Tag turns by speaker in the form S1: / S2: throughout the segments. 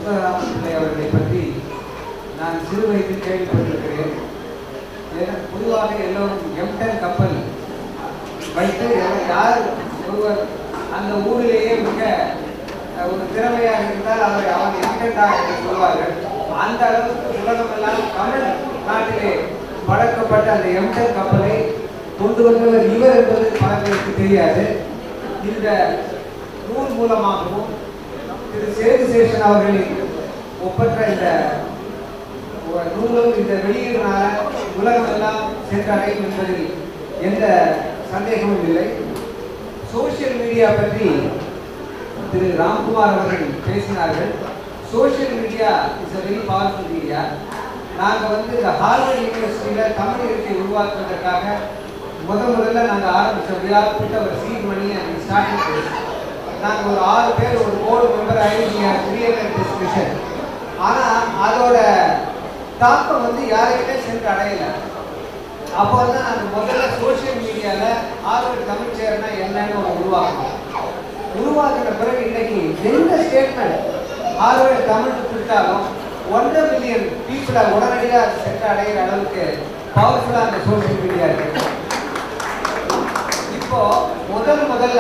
S1: செல்வராமன் பிள்ளை அவர்களை பற்றி நான் சிறு வயதில் கேள்விப்பட்டிருக்கிறேன் ஏன்னா பொதுவாக எல்லோரும் எம்டன் கப்பல் வைத்து எவர் யார் ஒருவர் அந்த ஊரிலேயே மிக அஹ், ஒரு திறமையாக இருந்தால் அவரை அவர் எம்டன்டா என்று சொல்வார்கள் அந்த அளவுக்கு உலகமெல்லாம் தமிழ் நாட்டிலே வளர்க்கப்பட்ட அந்த எம்டன் கப்பலை கொண்டு வந்தவர் இவர் என்பது பல பேருக்கு தெரியாது இந்த நூல் மூலமாகவும் திரு சேது சேஷன் அவர்களின் ஒப்பற்ற இந்த ஒரு நூலும் இந்த வெளியீடுனால உலகம் எல்லாம் சென்றடையும் என்பதில் எந்த சந்தேகமும் இல்லை சோஷியல் மீடியா பற்றி திரு ராம்குமார் அவர்கள் பேசினார்கள் social media is a very powerful media நாங்கள் வந்து இந்த ஹார்வர்ட் யூனிவர்சிட்டியில் தமிழ் இருக்கை உருவாக்குவதற்காக முத முதல்ல நாங்கள் ஆரம்பித்த விழா புட்ட ஒரு சீட் மணி ஸ்டார்டிங் நாங்கள் ஒரு ஆறு பேர் ஒரு போர்டு மெம்பர் ஆகி கிரியேட்டர் டிஸ்கஷன் ஆனால் அதோட தாக்கம் வந்து யாருக்கிட்டே சென்று அடையலை அப்போ வந்து நாங்கள் முதல்ல சோஷியல் மீடியாவில் ஆர்வர்ட் தமிழ் சேர்னா என்னன்னு ஒன்று உருவாக்கணும் உருவாக்கின பிறகு இன்னைக்கு எந்த ஸ்டேட்மெண்ட் ஹார்வர்ட் தமிழ் கொடுத்தாலும் ஒன்றரை மில்லியன் பீப்புளை உடனடியாக சென்று அடைகிற அளவுக்கு பவர்ஃபுல்லாக அந்த சோஷியல் மீடியா இருக்கு இப்போ முதல் முதல்ல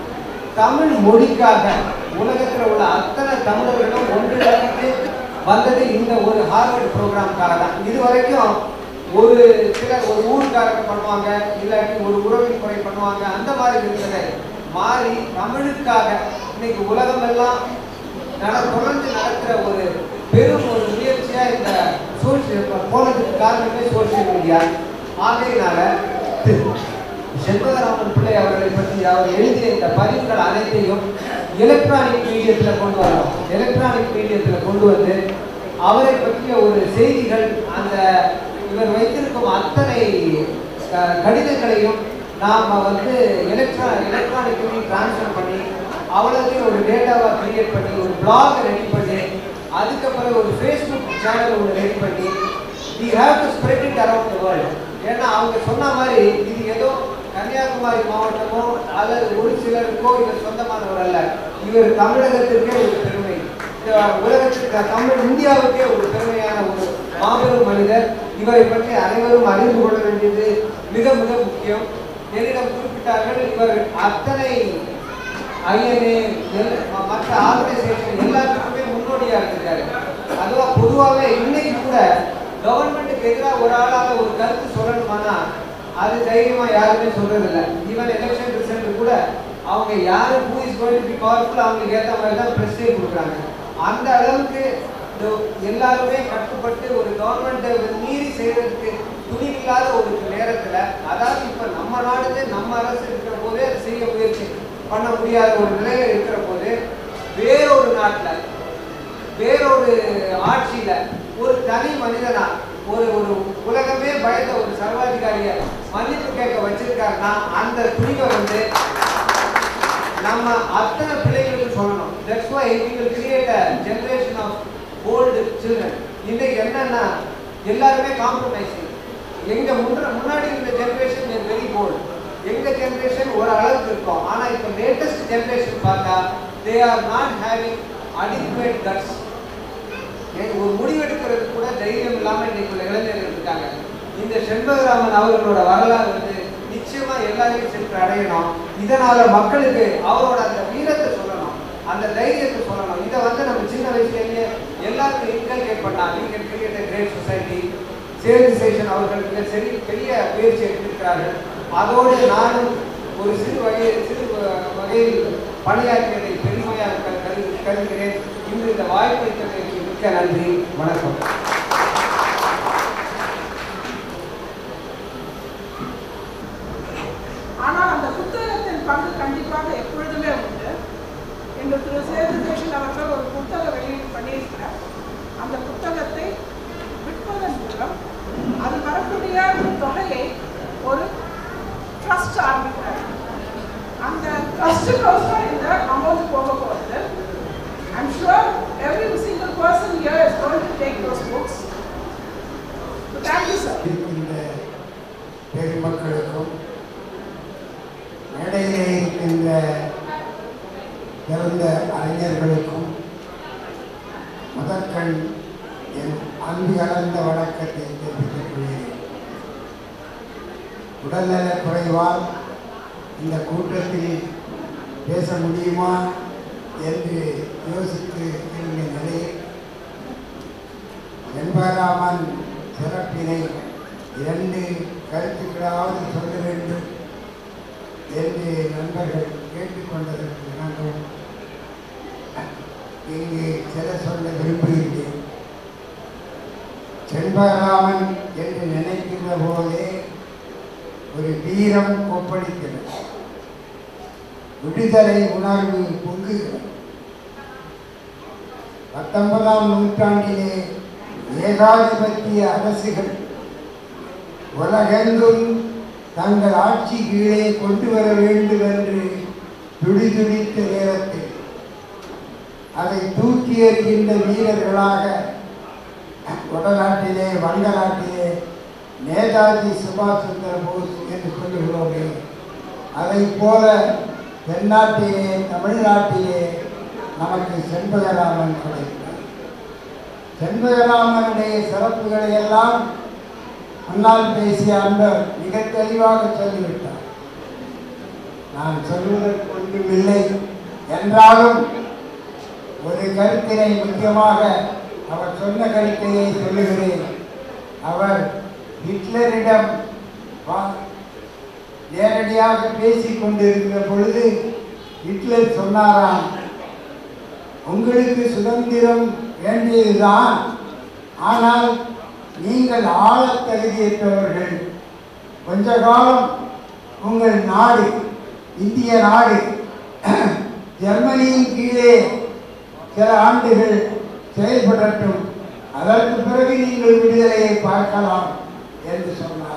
S1: தமிழ் மொழிக்காக உலகத்தில் உள்ள அத்தனை தமிழர்களும் ஒன்றிணைந்து வந்தது இந்த ஒரு ஹார்வர்ட் ப்ரோக்ராம்காக தான் இது வரைக்கும் ஒரு சிலர் ஒரு ஊருக்காரங்க பண்ணுவாங்க இல்லாட்டி ஒரு உறவின் முறை பண்ணுவாங்க அந்த மாதிரி இருந்ததை மாறி தமிழுக்காக இன்னைக்கு உலகம் எல்லாம் நட தொடர்ந்து நடக்கிற ஒரு பெரும் ஒரு முயற்சியா இந்த சோசியல் போனதுக்கு காரணமே சோசியல் மீடியா ஆகையினால திரு செண்பகராமன் பிள்ளை அவர்களை பற்றி அவர் எழுதிய இந்த பதிவுகள் அனைத்தையும் எலக்ட்ரானிக் மீடியத்தில் கொண்டு வரணும் எலக்ட்ரானிக் மீடியத்தில் கொண்டு வந்து அவரை பற்றிய ஒரு செய்திகள் அந்த இவர் வைத்திருக்கும் அத்தனை அஹ், கடிதங்களையும் நாம் வந்து எலக்ட்ரா எலக்ட்ரானிக்கலி ட்ரான்ஸ்ஃபர் பண்ணி அவ்வளோத்தையும் ஒரு டேட்டாவாக கிரியேட் பண்ணி ஒரு பிளாக் ரெடி பண்ணி அதுக்கப்புறம் ஒரு ஃபேஸ்புக் சேனல் ஒன்று ரெடி பண்ணி we have to spread it around the world ஏன்னா அவங்க சொன்ன மாதிரி இது ஏதோ கன்னியாகுமரி மாவட்டமோ அல்லது ஒரு சிலருக்கோ இவர் சொந்தமானவர் அல்ல இவர் தமிழகத்திற்கே ஒரு பெருமை இந்த உலகத்திற்கு தமிழ் இந்தியாவுக்கே ஒரு பெருமையான ஒரு மாபெரும் மனிதர் இவரை பற்றி அனைவரும் அறிந்து கொள்ள வேண்டியது மிக மிக முக்கியம் என்னிடம் குறிப்பிட்டார்கள் இவர் அத்தனை ஐஎன்ஏ மற்ற ஆர்கனைசேஷன் எல்லாத்துக்குமே முன்னோடியா இருக்காரு அதுவா பொதுவாகவே இன்னைக்கு கூட கவர்மெண்ட்டுக்கு எதிராக ஒரு ஆளாக ஒரு கருத்து சொல்லணுமானா அது தைரியமா யாருமே சொல்றது இல்ல ஈவன் எலெக்ஷன் ரிசல்ட் கூட அவங்க யாரு who is going to be powerful அவங்களுக்கு ஏத்த மாதிரி தான் பிரஸ்டேஜ் கொடுக்குறாங்க அந்த அளவுக்கு இந்த எல்லாருமே கட்டுப்பட்டு ஒரு கவர்மெண்ட்டை மீறி செய்யறதுக்கு துணிவில்லாத ஒரு நேரத்துல அதாவது இப்ப நம்ம நாடுல நம்ம அரசு இருக்கிற போதே அதை செய்ய முயற்சி பண்ண முடியாத ஒரு நிலையில இருக்கிற போது வேறொரு நாட்டுல வேறொரு ஆட்சியில ஒரு தனி மனிதனா ஒரு ஒரு உலகமே பயந்த ஒரு சர்வாதிகாரிய மன்னிப்பு கேட்க வச்சிருக்காருன்னா அந்த துணிவை வந்து நம்ம அத்தனை பிள்ளைகளுக்கும் சொல்லணும் that's why we will create a generation of bold children இன்னைக்கு என்னன்னா எல்லாருமே காம்ப்ரமைசிங் எங்க முன்ன முன்னாடி இருந்த ஜெனரேஷன் இஸ் வெரி போல்ட் எங்க ஜெனரேஷன் ஒரு அளவுக்கு இருக்கும் ஆனா இப்போ லேட்டஸ்ட் ஜெனரேஷன் பார்த்தா they are not having adequate guts ஒரு முடிவெடுக்கிறது கூட தைரியம் இல்லாம இன்னைக்கு உள்ள இளைஞர்கள் இருக்காங்க இந்த செண்பகராமன் அவர்களோட வரலாறு வந்து நிச்சயமா எல்லாரையும் சென்று அடையணும் இதனால மக்களுக்கு அவரோட அந்த வீரத்தை சொல்லணும் அந்த தைரியத்தை சொல்லணும் இதை வந்து நம்ம சின்ன வயசுலேயே எல்லாருக்கும் இன்கல்கேட் பண்ணலாம் நீங்க கிரியேட் கிரேட் சொசைட்டி சேவிசேஷன் அவர்கள் மிக சரி பெரிய முயற்சி எடுத்திருக்கிறார்கள் அதோடு நானும் ஒரு சிறு வகை சிறு வ- வகையில் பணியாற்றியதை பெருமையாக க- கரு- கருதுகிறேன் இன்று இந்த வாய்ப்பை தந்ததற்கு மிக்க நன்றி வணக்கம்
S2: ஆனால் அந்த புத்தகத்தின் பங்கு கண்டிப்பாக எப்பொழுதுமே உண்டு இன்று திரு சேதுசேஷன் அவர்கள் ஒரு புத்தக வெளியீடு பண்ணியிருக்கிறார் அந்த புத்தகத்தை விற்பதன் மூலம் அது வரக்கூடிய தொகையை ஒரு ட்ரஸ்ட் ஆரம்பிக்கிறார் அந்த ட்ரஸ்ட்டுக்கோசரம் இந்த அமௌண்ட் போக போகிறது I'm sure every single person here is going to take those books thank you sir
S3: இருக்கின்ற பெருமக்களுக்கும் மேடையிலே இருக்கின்ற பிறந்த அறிஞர்களுக்கும் உடல்நலக் குறைவால் இந்த கூட்டத்தில் பேச முடியுமா என்று யோசித்து இருந்த நிலையில் செண்பகராமன் சிறப்பினை இரண்டு கருத்துக்களாவது சொல்ல வேண்டும் என்று நண்பர்கள் கேட்டுக்கொண்டதற்கு நாங்கள் இங்கு சில சொல்ல விரும்புகின்றேன் செண்பகராமன் என்று நினைக்கின்ற போதே ஒரு வீரம் கொப்பளிக்கிறது விடுதலை உணர்வு பொங்குகிறது பத்தொன்பதாம் நூற்றாண்டிலே ஏகாதிபத்திய அரசுகள் உலகெங்கும் தங்கள் ஆட்சி கீழே கொண்டு வர வேண்டும் என்று துடிதுடித்த நேரத்தில் அதை தூக்கி எறிகின்ற வீரர்களாக வடநாட்டிலே வங்க நாட்டிலே நேதாஜி சுபாஷ் சந்திர போஸ் என்று சொல்லுகிறோமே அதை போல தென்னாட்டிலே தமிழ்நாட்டிலே நமக்கு செண்பகராமன் கிடைத்தார் செண்பகராமனுடைய சிறப்புகளை எல்லாம் முன்னால் பேசிய அன்பர் மிக தெளிவாக சொல்லிவிட்டார் நான் சொல்வதற்கு ஒன்றுமில்லை என்றாலும் ஒரு கருத்தினை முக்கியமாக அவர் சொன்ன கருத்தையை சொல்லுகிறேன் அவர் ஹிட்லரிடம் வா- நேரடியாக பேசிக் கொண்டிருக்கிற பொழுது ஹிட்லர் சொன்னாராம் உங்களுக்கு சுதந்திரம் வேண்டியதுதான் ஆனால் நீங்கள் ஆளத் தகுதியற்றவர்கள் கொஞ்ச காலம் உங்கள் நாடு இந்திய நாடு ஜெர்மனியின் கீழே சில ஆண்டுகள் செயல்படட்டும் அதற்கு பிறகு நீங்கள் விடுதலையை பார்க்கலாம் என்று சொன்னார்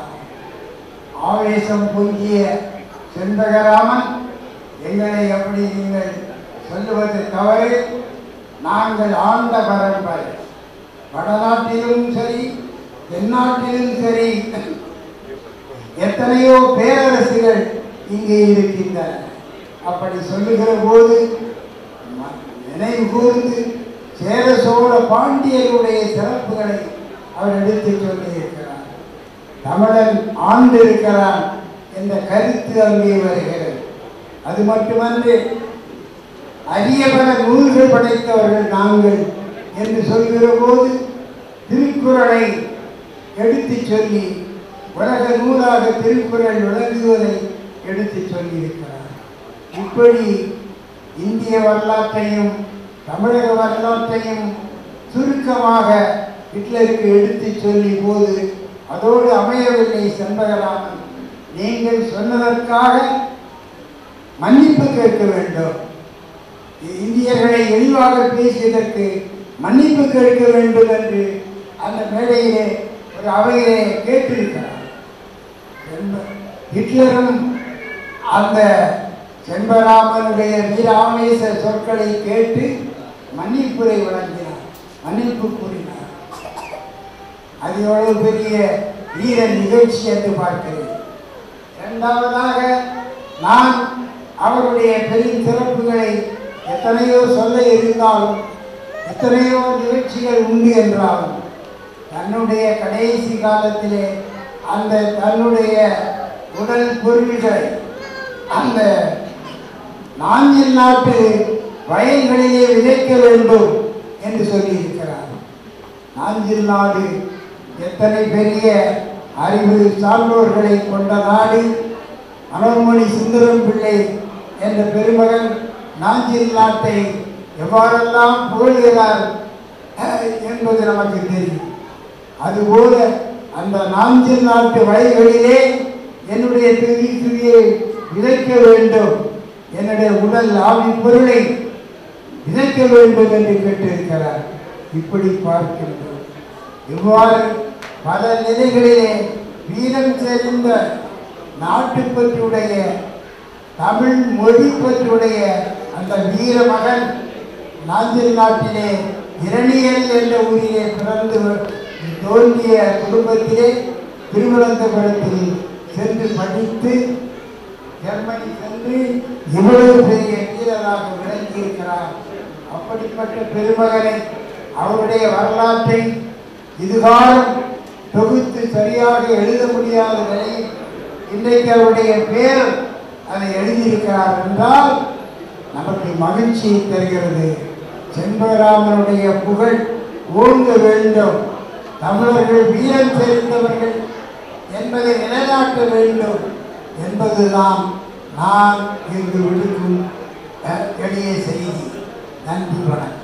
S3: ஆவேசம் பொங்கிய செண்பகராமன் எங்களை எப்படி நீங்கள் சொல்லுவது தவறு நாங்கள் ஆண்ட பரம்பரை வடநாட்டிலும் சரி தென்னாட்டிலும் சரி எத்தனையோ பேரரசுகள் இங்கே இருக்கின்றன அப்படி சொல்லுகிற போது ம- நினைவு கூர்ந்து சேர சோழ பாண்டியருடைய சிறப்புகளை அவர் எடுத்துச் சொல்லியிருக்கிறார் தமிழன் ஆண்டு இருக்கிறான் என்ற கருத்து அங்கே வருகிறது அது மட்டுமன்று அரிய பல நூல்கள் படைத்தவர்கள் நாங்கள் என்று சொல்கிற போது திருக்குறளை எடுத்துச் சொல்லி உலக நூலாக திருக்குறள் விளங்குவதை எடுத்துச் சொல்லியிருக்கிறார் இப்படி இந்திய வரலாற்றையும் தமிழக வரலாற்றையும் சுருக்கமாக ஹிட்லருக்கு எடுத்துச் சொல்லி போது அதோடு அமையவில்லை செண்பகராமன் நீங்கள் சொன்னதற்காக மன்னிப்பு கேட்க வேண்டும் இந்தியர்களை இழிவாக பேசியதற்கு மன்னிப்பு கேட்க வேண்டும் என்று அந்த மேடையிலே ஒரு அவையிலே கேட்டிருக்கிறார் செண்ப- ஹிட்லரும் அந்த செண்பராமனுடைய வீராமேச சொற்களை கேட்டு மன்னிப்புரை வழங்கினார் மன்னிப்பு கூறினார் அது எவ்வளவு பெரிய வீர நிகழ்ச்சி என்று பார்க்கிறேன் இரண்டாவதாக நான் அவருடைய பெரும் சிறப்புகளை எத்தனையோ சொல்ல இருந்தாலும் எத்தனையோ நிகழ்ச்சிகள் உண்டு என்றாலும் தன்னுடைய கடைசி காலத்திலே அந்த தன்னுடைய உடல் பொருள்களை அந்த நாஞ்சில் நாட்டு வயல்களிலே விதைக்க வேண்டும் என்று சொல்லியிருக்கிறார் நாஞ்சில் நாடு எத்தனை பெரிய அறிவு சான்றோர்களை கொண்ட நாடு மனோன்மணி சுந்தரம் பிள்ளை என்ற பெருமகன் நாஞ்சில் நாட்டை எவ்வாறெல்லாம் புகழ்கிறார் அஹ், என்பது நமக்கு தெரியும் அதுபோல அந்த நாஞ்சில் நாட்டு வயல்களிலே என்னுடைய துதி துதியை விதைக்க வேண்டும் என்னுடைய உடல் ஆவி பொருளை விதைக்க வேண்டும் என்று கேட்டிருக்கிறார் இப்படி பார்க்கின்றோம் இவ்வாறு பல நிலைகளிலே வீரம் செறிந்த நாட்டுப்பற்றுடைய தமிழ் மொழி பற்றுடைய அந்த வீர மகன் நாஞ்சில் நாட்டிலே இரணியல் என்ற ஊரிலே பிறந்து தோன்றிய குடும்பத்திலே திருவனந்தபுரத்தில் சென்று படித்து ஜெர்மனி சென்று இவ்வளவு பெரிய வீரராக விளங்கியிருக்கிறார் அப்படிப்பட்ட பெருமகனை அவருடைய வரலாற்றை இதுகாலம் தொகுத்து சரியாக எழுத முடியாத நிலையில் இன்றைக்கு அவருடைய பேர் அதை எழுதியிருக்கிறார் என்றால் நமக்கு மகிழ்ச்சியை தருகிறது செண்பகராமனுடைய புகழ் ஓங்க வேண்டும் தமிழர்கள் வீரம் தெரிந்தவர்கள் என்பதை நிலைநாட்ட வேண்டும் என்பதுதான் நான் இங்கு விடுக்கும் அஹ், எளிய செய்தி நன்றி வணக்கம்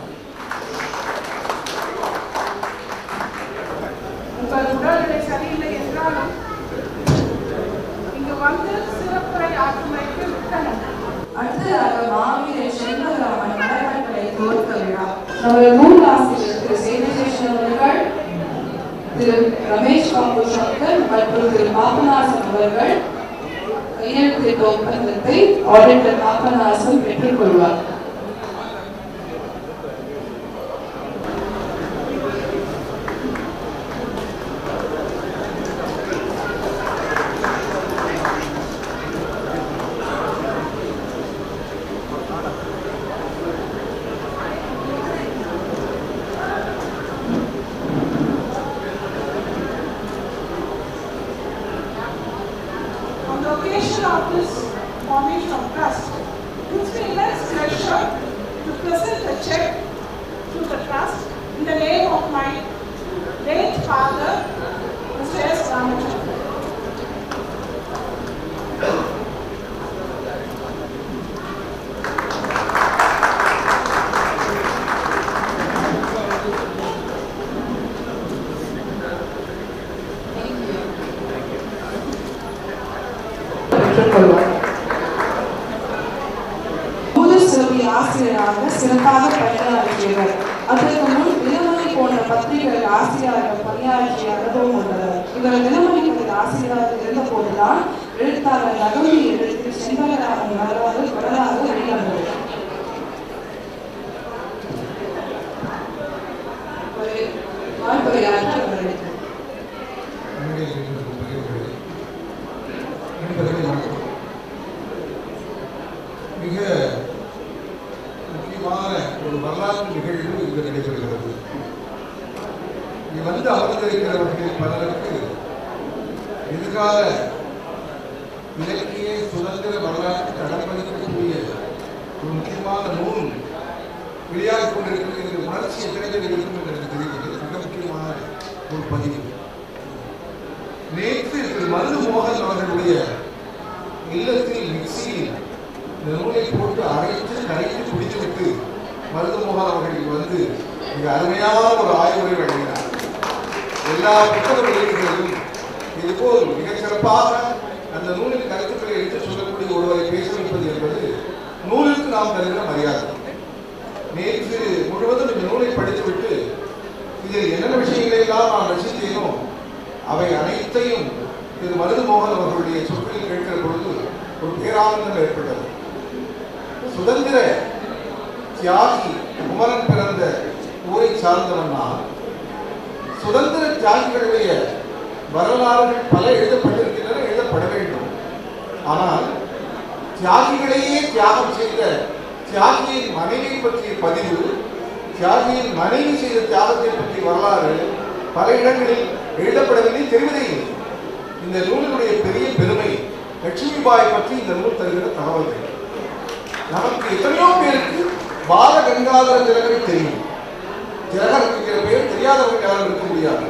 S2: உங்கள் உடல்நிலை சரியில்லை என்றாலும் இங்கு வந்து சிறப்புரை ஆற்றுமைக்கு விட்டனர்
S4: அடுத்ததாக மாவீரர் செண்பகராமன் மரக்கட்டளை துவக்க விழா நமது நூல் ஆசிரியர் திரு சேனசேஷன் அவர்கள் திரு ரமேஷ் பாபு சங்கர் மற்றும் திரு பாபநாசன் அவர்கள் கையெழுத்திட்ட ஒப்பந்தத்தை ஆடிட்டர் பாபநாசன் பெற்றுக்கொள்வார்
S2: On the occasion of this formation of trust, it gives me immense pleasure to present a check to the trust in the name of my late father, Mr. S. Ramachandran.
S4: பெற்றுக்கொள்வார் முதல் சிறப்பி ஆசிரியராக சிறப்பாக பணியாற்றியவர் அதற்கு முன் தினமணி போன்ற பத்திரிகைகள் ஆசிரியராக பணியாற்றிய அனுபவம் உள்ளவர் இவர் தினமணி பத்திரிகை ஆசிரியராக இருந்த போதுதான் எழுத்தாளர் நகமி எழுத்தில் செண்பகராமன் வரலாறு வரலாறு வெளிவந்தது ஒரு வாழ்த்துரையாற்ற வரவேற்கிறேன்
S5: மேடையில் இருக்கும் பெரியவர்களே, நண்பர்களே வணக்கம். மிக முக்கியமான ஒரு வரலாற்று நிகழ்வு இங்கு நடைபெறுகிறது இங்கு வந்து அமர்ந்திருக்கிறவர்களில் பலருக்கு எதிர்கால இலக்கிய சுதந்திர வரலாற்று கடற்பதிக்கக்கூடிய ஒரு முக்கியமான நூல் வெளியாகி கொண்டிருக்கிறது என்ற உணர்ச்சி எத்தனை பேர் இருக்கும் என்று எனக்கு தெரிகிறது மிக முக்கியமான ஒரு பதிவு நேற்று திரு மருது மோகன் அவர்களுடைய இல்லத்தில் மிக்சியில் இந்த நூலை போட்டு அரைத்து கரைத்து குடித்துவிட்டு மருது மோகன் அவர்கள் வந்து மிக அருமையான ஒரு ஆய்வுரை வழங்கினார் எல்லா புத்தக வெளியீடுகளிலும் இதுபோல் மிகச் சிறப்பாக அந்த நூலின் கருத்துக்களை எடுத்து சொல்லக்கூடிய ஒருவரை பேச வைப்பது என்பது நூலுக்கு நாம் தருகிற மரியாதை நேற்று முழுவதும் இந்த நூலை படித்துவிட்டு இதில் என்னென்ன விஷயங்களை எல்லாம் நான் ரசித்தேனோ அவை அனைத்தையும் திரு மருது மோகன் அவர்களுடைய சொற்களில் கேட்கிற பொழுது ஒரு பேரானந்தம் ஏற்பட்டது சுதந்திர தியாகி குமரன் பிறந்த ஊரை சார்ந்தவன் நான் சுதந்திர தியாகிகளுடைய வரலாறுகள் பல எழுதப்பட்டிருக்கின்றன எழுதப்பட வேண்டும் ஆனால் தியாகிகளையே தியாகம் செய்த தியாகியின் மனைவி பற்றிய பதிவு தியாகியின் மனைவி செய்த தியாகத்தை பற்றிய வரலாறு பல இடங்களில் எழுதப்படவில்லை தெரிவதே இல்லை இந்த நூலினுடைய பெரிய பெருமை லட்சுமிபாய் பற்றி இந்த நூல் தருகிற தகவல்கள் நமக்கு எத்தனையோ பேருக்கு பால கங்காதர திலகரை தெரியும் திலகர் இருக்கிற பேர் தெரியாதவர்கள் யாரும் இருக்க முடியாது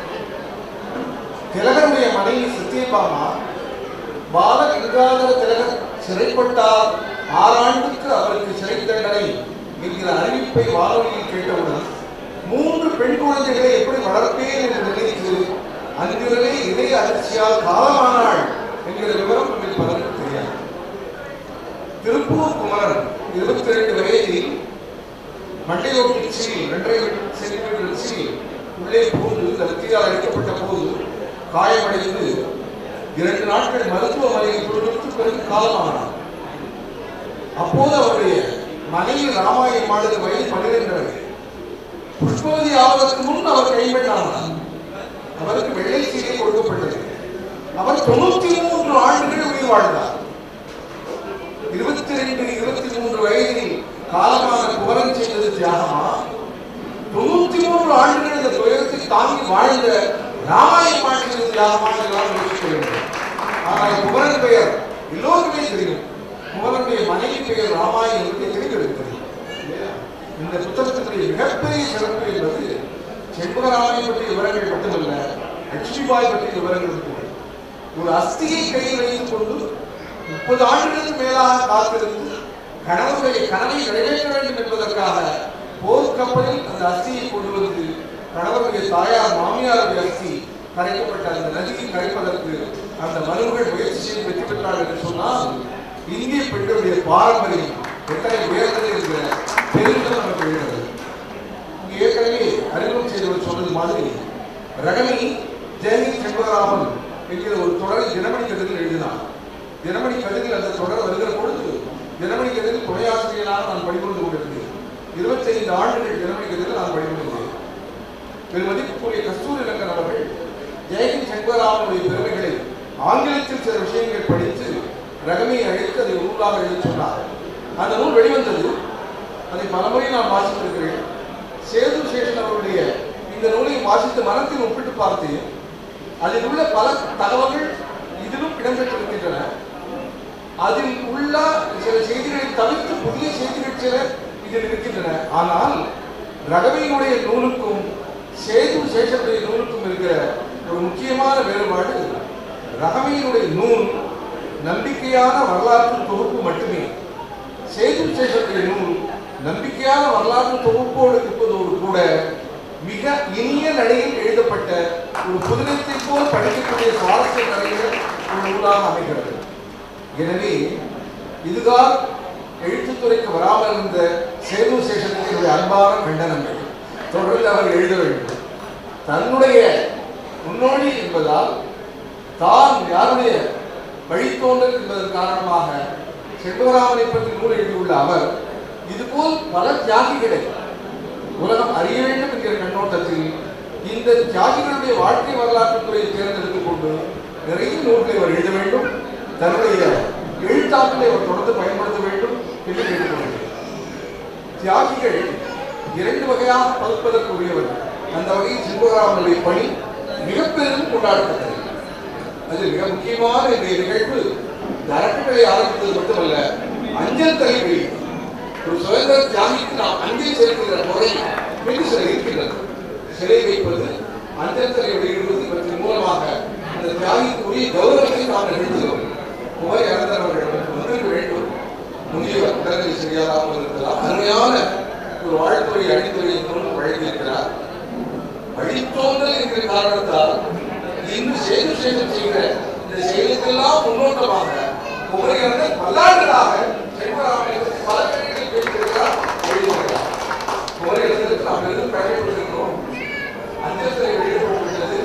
S5: திலகருடைய மனைவி சத்யபாமா பால கங்காதர திலகர் சிறைப்பட்டார் ஆறாண்டுக்கு அவருக்கு சிறை தண்டனை என்கிற அறிவிப்பை வானொலியில் கேட்டவுடன் மூன்று பெண் குழந்தைகளை எப்படி வளர்ப்பேன் என்று நினைத்து அன்றிரவே இதய அதிர்ச்சியால் காலமானாள் என்கிற விவரம் நம்மில் பலருக்கு தெரியாது திருப்பூர் குமரன் இருபத்தி ரெண்டு வயதில் மண்டையோட்டு சில் இரண்டரை சென்டிமீட்டர் சில் உள்ளே புகுந்து கத்தியால் அடிக்கப்பட்ட போது காயமடைந்து இரண்டு நாட்கள் மருத்துவமனையில் கொடுத்து பிறகு காலமானார் அப்போது அவருடைய மனைவி ராமாயணமானது வயது பன்னிரெண்டு வயது புஷ்பவதி ஆவதற்கு முன் அவர் கைவிட்டானார் அவருக்கு வெள்ளை சீலை கொடுக்கப்பட்டது அவர் தொண்ணூத்தி மூன்று ஆண்டுகள் உயிர் வாழ்ந்தார் இருபத்தி ரெண்டு இருபத்தி மூன்று வயதில் காலமான குமரன் செய்தது தியாகமா தொண்ணூத்தி மூன்று ஆண்டுகள் இந்த துயரத்தை தாங்கி வாழ்ந்த ராமாயணம் செய்தது தியாகமா என்றெல்லாம் யோசிக்க வேண்டும் ஆனால் குமரன் பெயர் எல்லோருக்குமே தெரியும் குமரனுடைய மனைவி பெயர் ராமாயி என்று தெரிந்திருக்கிறது இல்லையா? இந்த புத்தகத்தினுடைய மிகப்பெரிய சிறப்பு என்பது செண்பகராமனை பற்றிய விவரங்கள் மட்டுமல்ல லட்சுமிபாய் பற்றிய விவரங்கள் கூட ஒரு அஸ்தியை கையில் வைத்துக் கொண்டு முப்பது ஆண்டுகளுக்கு மேலாக காத்திருந்து கணவருடைய கனவை நிறைவேற்ற வேண்டும் என்பதற்காக போர்க்கப்பலில் அந்த அஸ்தியை கொண்டு வந்து கணவருடைய தாயார் மாமியாருடைய அஸ்தி கரைக்கப்பட்ட அந்த நதியை கரைப்பதற்கு அந்த மனுகள் முயற்சி செய்து வெற்றி பெற்றார்கள் என்று சொன்னால் இந்திய பெண்களுடைய பாரம்பரியம் எத்தனை உயர்ந்தது என்கிற பெருமிதம் நமக்கு எழுகிறது இங்கு ஏற்கனவே அறிமுகம் செய்தவர் சொன்னது மாதிரி ரகனி ஜெயந்தி செண்பகராமன் என்கிற ஒரு தொடரை தினமணி கதிரில் எழுதினார் தினமணி கதிரில் அந்த தொடர் வருகிற பொழுது தினமணி கதிரில் துணையாசிரியராக நான் பணிபுரிந்து கொண்டிருந்தேன் இருபத்தைந்து ஆண்டுகள் தினமணி கதிரில் நான் பணிபுரிந்தேன் பெருமதிப்புக்குரிய கஸ்தூரி ரங்கன் அவர்கள் ஜெயந்தி செண்பகராமனுடைய பெருமைகளை ஆங்கிலத்தில் சில விஷயங்கள் படித்து ரகமியை அழைத்து அதை நூலாக எழுதி சொன்னார் அந்த நூல் வெளிவந்தது அதை பலமுறை நான் வாசித்திருக்கிறேன் சேது சேஷன் அவருடைய இந்த நூலை வாசித்து மனத்தில் ஒப்பிட்டு பார்த்தேன் அதில் உள்ள பல தகவல்கள் இதிலும் இடம்பெற்றிருக்கின்றன அதில் உள்ள சில செய்திகளை தவிர்த்து புதிய செய்திகள் சில இதில் இருக்கின்றன ஆனால் ரகவையினுடைய நூலுக்கும் சேது சேஷனுடைய நூலுக்கும் இருக்கிற ஒரு முக்கியமான வேறுபாடு ரகவையினுடைய நூல் நம்பிக்கையான வரலாற்று தொகுப்பு மட்டுமே சேது சேஷனுடைய நூல் நம்பிக்கையான வரலாற்று தொகுப்போடு இருப்பதோடு கூட மிக இனிய நடையில் எழுதப்பட்ட ஒரு புதினத்தை போல் படிக்கக்கூடிய சுவாரஸ்யம் நிறைந்த ஒரு நூலாக அமைகிறது எனவே இதுதான் எழுத்துத்துறைக்கு வராமல் இருந்த சேது சேஷனுக்கு என்னுடைய அன்பான கண்டனங்கள் தொடர்ந்து அவர் எழுத வேண்டும் தன்னுடைய முன்னோடி என்பதால் தான் யாருடைய வழித்தோன்றல் என்பதன் காரணமாக செண்பகராமனை பற்றி நூல் எழுதியுள்ள அவர் இதுபோல் பல தியாகிகளை உலகம் அறிய வேண்டும் என்கிற கண்ணோட்டத்தில் இந்த தியாகிகளுடைய வாழ்க்கை வரலாற்று துறையை தேர்ந்தெடுத்துக் கொண்டு நிறைய நூல்களை அவர் எழுத வேண்டும் தன்னுடைய எழுத்தாக்களை அவர் தொடர்ந்து பயன்படுத்த வேண்டும் என்று கேட்டுக்கொள்கிறேன் தியாகிகள் இரண்டு வகையாக பகுப்பதற்கு உரியவர்கள் அந்த வகையில் சிவராமனுடைய பணி மிக பெரிதும் கொண்டாடப்பட்டது அது மிக முக்கியமான இந்த நிகழ்வு இந்த அறக்கட்டளை ஆரம்பித்தது மட்டுமல்ல அஞ்சல் தலை வெளியீடு ஒரு சுதந்திர தியாகிக்கு நாம் அஞ்சல் செலுத்துகிற முறை என்று சில இருக்கின்றது சிலை வைப்பது அஞ்சல் தலை வெளியிடுவது இவற்றின் மூலமாக அந்த தியாகிக்கு உரிய கௌரவத்தை நாம் நிகழ்த்துகிறோம் குமரி இறந்தவர்கள் வந்திருக்க வேண்டும் முதியவர் உடல்நிலை சரியாகாமல் இருக்கலாம் அருமையான ஒரு வாழ்த்துறை அடித்துறை நூல் வழங்கியிருக்கிறார் வழித்தோன்றல் என்கிற காரணத்தால் இன்று சேது சேதம் செய்கிற இந்த செயலுக்கெல்லாம் முன்னோட்டமாக குமரியாளர் பல்லாண்டுகளாக செல்வராமன் பல பேர்கள் பேசியிருக்கிறார் எழுதியிருக்கிறார் குமரியாளருக்கு நாம் பெரிதும் பயன்படுத்திருக்கிறோம் அஞ்சல் வெளியிடப்பட்டுள்ளது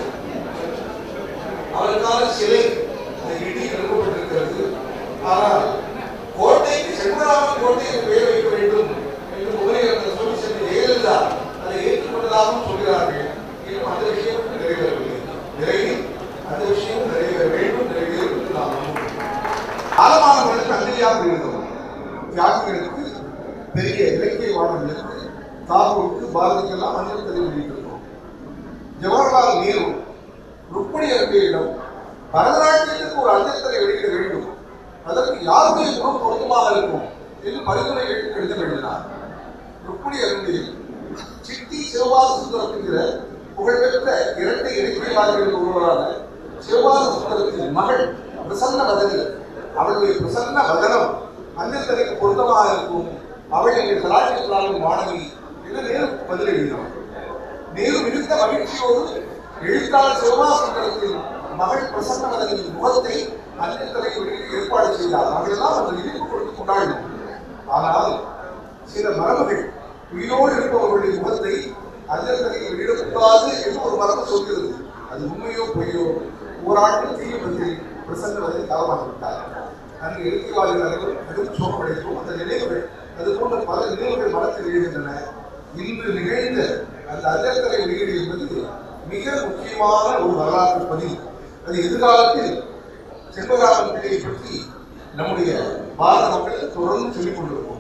S5: அவருக்கான சிலை அந்த இடி எழுப்பப்பட்டிருக்கிறது ஆனால் கோட்டைக்கு செல்வராமன் கோட்டை என்று பெயர் வைக்க வேண்டும் என்று குமரியாளர் சொல்லி சென்ற ஜெயலலிதா அதை ஏற்றுக்கொண்டதாகவும் சொல்கிறார்கள் இன்னும் அந்த விஷயம் நிறைவேறவில்லை விரைவில் அந்த விஷயம் நிறைவேற வேண்டும் நிறைவேறும் என்று நாம் நம்புகிறோம் காலமானவர்களுக்கு அஞ்சலியாக இருந்தோம் தியாகிகளுக்கு பெரிய இலக்கியவாளர்களுக்கு தாகூருக்கு பாரதிக்கெல்லாம் அஞ்சல் தலை வெளியிட்டிருக்கோம் ஜவஹர்லால் நேரு ருக்மணி அருமையிடம் பரதநாட்டியத்துக்கு ஒரு அஞ்சல் தலை வெளியிட வேண்டும் அதற்கு யாருடைய குணம் பொருத்தமாக இருக்கும் என்று பரிந்துரை எழுத எழுதினார் ருக்மணி அருமையில் சிட்டி சிவபாத சுந்தரம் என்கிற புகழ்பெற்ற இரட்டை இலக்கியவாதிகளில் ஒருவரான சிவபாத சுந்தரத்தின் மகள் பிரசன்ன வதனி அவளுடைய பிரசன்ன வதனம் அஞ்சத்தலைக்கு பொருத்தமாக இருக்கும் அவள் எங்கள் கலாச்சாரத்தின் மாணவி என்று நேரு பதில் எழுதினார் நேரு மிகுந்த மகிழ்ச்சியோடு எழுத்தாளர் சிவபாத சுந்தரத்தின் மகள் பிரசன்ன வதனியின் முகத்தை அஞ்சத்தலை வெளியிட ஏற்பாடு செய்தார் அவர்களெல்லாம் அந்த இனிப்பு கொடுத்து கொண்டாடினோம் ஆனால் சில மரபுகள் உயிரோடு இருப்பவர்களுடைய முகத்தை அஞ்சல்தலையில் வெளியிடக்கூடாது என்று ஒரு மரபு சொல்கிறது அது உண்மையோ பொய்யோ ஓராண்டு தீவிரத்தில் பிரசன்னவதை காலமாகிவிட்டார் அங்கு இலக்கியவாதிகள் அனைவரும் கடும் சோகமடைந்தோம் அந்த நினைவுகள் அது போன்ற பல நினைவுகள் மனத்தில் எழுகின்றன இன்று நிகழ்ந்த அந்த அஞ்சல்தலை வெளியீடு என்பது மிக முக்கியமான ஒரு வரலாற்று பதிவு அது எதிர்காலத்தில் செல்வராமன் பிள்ளையை பற்றி நம்முடைய பாரத மக்கள் தொடர்ந்து சொல்லிக் கொண்டிருப்போம்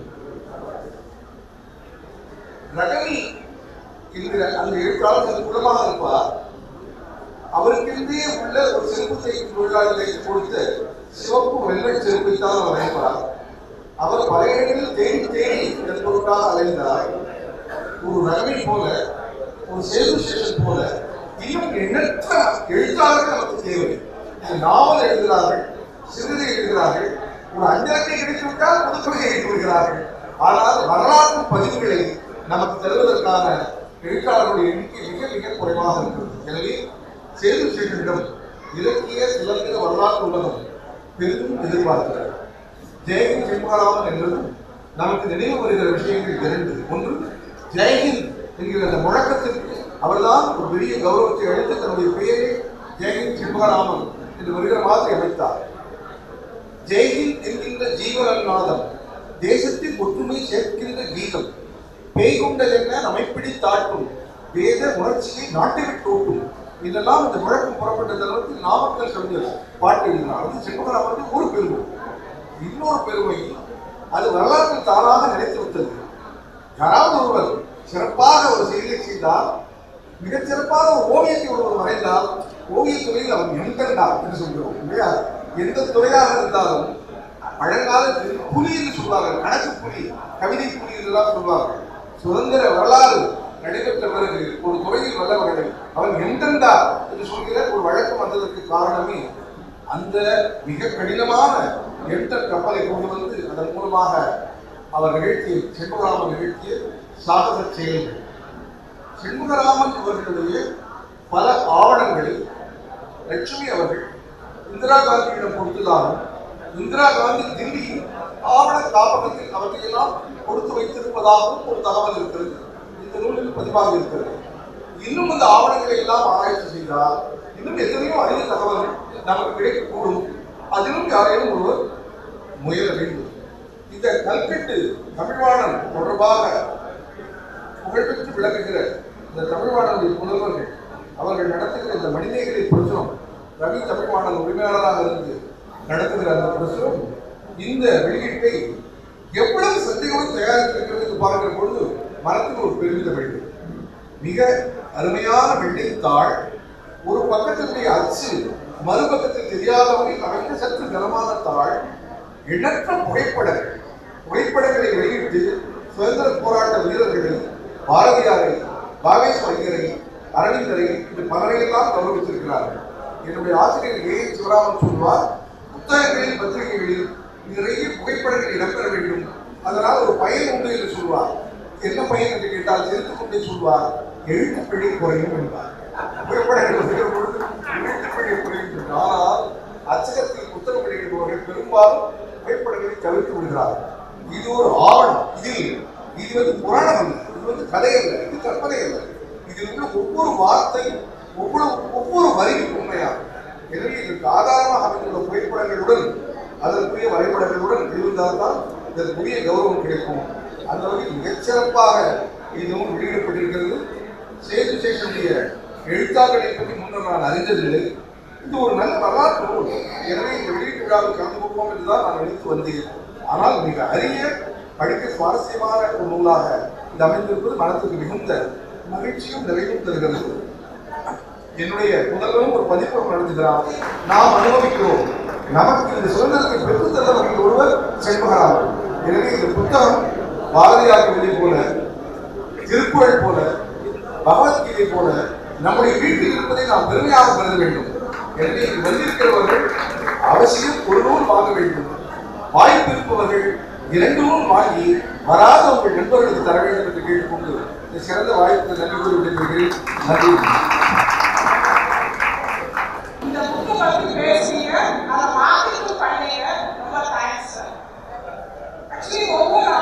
S5: ரகவி என்கிற அந்த எழுத்தாளர் அது குலமாக இருப்பார் அவருக்கென்றே உள்ள ஒரு செருப்பு தைக்கும் தொழிலாளிகளுக்கு கொடுத்த சிவப்பு வெள்ளை செருப்பை தான் அவர் அழைப்பார் அவர் பல இடங்களில் தேடி தேடி இதன் பொருட்டாக அலைந்தார் ஒரு ரகமை போல ஒரு சேது ஸ்டேஷன் போல இன்னும் எண்ணற்ற எழுத்தாளர்கள் நமக்கு தேவை இது நாவல் எழுதுகிறார்கள் சிறுதை எழுதுகிறார்கள் ஒரு அஞ்சலத்தை கிடைத்துவிட்டால் புதுக்கவிதை எழுதி விடுகிறார்கள் ஆனால் வரலாற்று பதிவுகளை நமக்கு தருவதற்கான எழுத்தாளர்களுடைய எண்ணிக்கை மிக மிக குறைவாக இருக்கிறது எனவே சேது ஸ்டேஷனிடம் இலக்கிய சிலந்திர வரலாற்று உலகம் பெரிதும் எதிர்பார்க்கிறார் ஜெயஹிந்த் சிம்ஹராமன் என்பதும் நமக்கு நினைவு வருகிற விஷயங்கள் இரண்டு ஒன்று ஜெயஹிந்த் என்கிற அந்த முழக்கத்திற்கு அவர்தான் ஒரு பெரிய கௌரவத்தை அளித்து தன்னுடைய பெயரை ஜெயஹிந்த் சிம்ஹராமன் என்று வருகிற மாதிரி அமைத்தார் ஜெய்ஹிந்த் என்கின்ற ஜீவனநாதம் தேசத்தின் ஒற்றுமை சேர்க்கின்ற கீதம் பேய்கொண்டதென்ன அமைப்பிடி தாட்டும் வேத உணர்ச்சியை நாட்டை விட்டு ஓட்டும் இதெல்லாம் இந்த முழக்கம் புறப்பட்ட தருணத்தில் நாமக்கல் கவிஞர் பாட்டு எழுதினார் அது செண்பகராமனுக்கு ஒரு பெருமை இன்னொரு பெருமை அது வரலாற்றில் தானாக நினைத்து விட்டது யாராவது ஒருவர் சிறப்பாக ஒரு செயலை செய்தால் மிகச் சிறப்பாக ஒரு ஓவியத்தை ஒருவர் வரைந்தால் ஓவியத் துறையில் அவர் எந்தண்டா என்று சொல்கிறோம் இல்லையா எந்த துறையாக இருந்தாலும் பழங்காலத்தில் புலி என்று சொல்வார்கள் கணக்கு புலி கவிதை புலி என்றெல்லாம் சொல்வார்கள் சுதந்திர வரலாறு நடைபெற்ற பிறகு ஒரு துறையில் வல்லவர்கள் அவன் எந்தண்டா என்று சொல்கிற ஒரு வழக்கம் வந்ததற்கு காரணமே அந்த மிக கடினமான என்டர் கப்பலை கொண்டு வந்து அதன் மூலமாக அவர் நிகழ்த்திய செண்பகராமன் நிகழ்த்திய சாகச செயல்கள் செண்பகராமன் அவர்களுடைய பல ஆவணங்களை லட்சுமி அவர்கள் இந்திரா காந்தியிடம் கொடுத்ததாலும் இந்திரா காந்தி தில்லியில் ஆவண காப்பகத்தில் அவற்றையெல்லாம் கொடுத்து வைத்திருப்பதாகவும் ஒரு தகவல் இருக்கிறது இந்த நூலில் பதிவாக இருக்கிறது இன்னும் அந்த ஆவணங்களை எல்லாம் ஆராய்ச்சி செய்தால் இன்னும் எத்தனையோ அரிய தகவல்கள் நமக்கு கிடைக்கக்கூடும் அதிலும் யாரேனும் ஒருவர் முயல வேண்டும் இந்த கல்கட்டு தமிழ்வாணன் தொடர்பாக புகழ்பெற்று விளங்குகிற இந்த தமிழ்வாணனுடைய புலவர்கள் அவர்கள் நடத்துகிற இந்த மனிதர்களை பிரசுரம் ரவி தமிழ்வாணன் உரிமையாளராக இருந்து நடத்துகிற அந்த பிரசுரம் இந்த வெளியீட்டை எவ்வளவு சந்தையோடு தயாரித்திருக்கிறது என்று பார்க்கிற பொழுது மனத்துக்கு ஒரு பெருமிதம் வேண்டும் மிக அருமையான வெள்ளைத்தாள் ஒரு பக்கத்தினுடைய அச்சு மறுபக்கத்தில் தெரியாத வகையில் அமைந்த சற்று கனமான தாள் எண்ணற்ற புகைப்படங்கள் புகைப்படங்களை வெளியிட்டு சுதந்திர போராட்ட வீரர்களை பாரதியாரை பாவேஸ் ஐயரை அரவிந்தரை இப்படி பலரையெல்லாம் கௌரவித்திருக்கிறார்கள் என்னுடைய ஆசிரியர் ஏ சிவராமன் சொல்வார் புத்தகங்களில் பத்திரிகைகளில் நிறைய புகைப்படங்கள் இடம்பெற வேண்டும் அதனால் ஒரு பயன் உண்டு என்று சொல்வார் என்ன பயன் என்று கேட்டால் சிரித்துக் கொண்டே சொல்வார் எழுத்துப்பிழை குறையும் என்பார் புகைப்படங்கள் வருகிற பொழுது எழுத்துப்பிழை குறையும் என்று. ஆனால் அச்சகத்தில் புத்தகம் வெளியிடுபவர்கள் பெரும்பாலும் புகைப்படங்களை தவிர்த்து விடுகிறார்கள் இது ஒரு ஆவணம் இதில் இது வந்து புராணம் அல்ல இது வந்து கதை அல்ல இது கற்பனை அல்ல இதில் உள்ள ஒவ்வொரு வார்த்தையும் ஒவ்வொரு ஒவ்வொரு வரியும் உண்மையாகும் எனவே இதற்கு ஆதாரமாக அமைந்துள்ள புகைப்படங்களுடன் அதற்குரிய வரைபடங்களுடன் இருந்தால்தான் இதற்குரிய கௌரவம் கிடைக்கும் அந்த வகையில் மிகச்சிறப்பாக இதுவும் வெளியிடப்பட்டிருக்கிறது சேது சேஷனுடைய எழுத்தாளர்களை பற்றி முன்னர் நான் அறிந்ததில்லை இது ஒரு நல்ல வரலாற்று நூல் எனவே இந்த வெளியீட்டு விழாவில் கலந்து கொள்வோம் என்றுதான் நான் நினைத்து வந்தேன் ஆனால் மிக அரிய படிக்க சுவாரஸ்யமான ஒரு நூலாக இது அமைந்திருப்பது மனத்துக்கு மிகுந்த மகிழ்ச்சியும் நிறைவும் தருகிறது என்னுடைய முதல்வரும் ஒரு பதிப்பகம் நடத்துகிறார் நாம் அனுபவிக்கிறோம் நமக்கு இந்த சுதந்திரத்தை பெற்றுத் தந்தவர்கள் ஒருவர் செண்பகராமன் எனவே இந்த புத்தகம் பாரதியார் கவிதை போல திருக்குறள் போல பகவத்கீதை போல நம்முடைய வீட்டில் இருப்பதை நாம் பெருமையாக கருத வேண்டும் எனவே இங்கு வந்திருக்கிறவர்கள் அவசியம் ஒரு நூல் வாங்க வேண்டும் வாய்ப்பு இருப்பவர்கள் இரண்டு நூல் வாங்கி வராத உங்கள் நண்பர்களுக்கு தர வேண்டும் என்று கேட்டுக்கொண்டு இந்த சிறந்த வாய்ப்புக்கு நன்றி கூறி விடைபெறுகிறேன் நன்றி
S2: இந்த புக்கை பத்தி பேசுனீங்க அதை மார்க்கெட்டிங் பண்ணீங்க ரொம்ப தேங்க்ஸ் சார் ஆக்சுவலி ஒவ்வொரு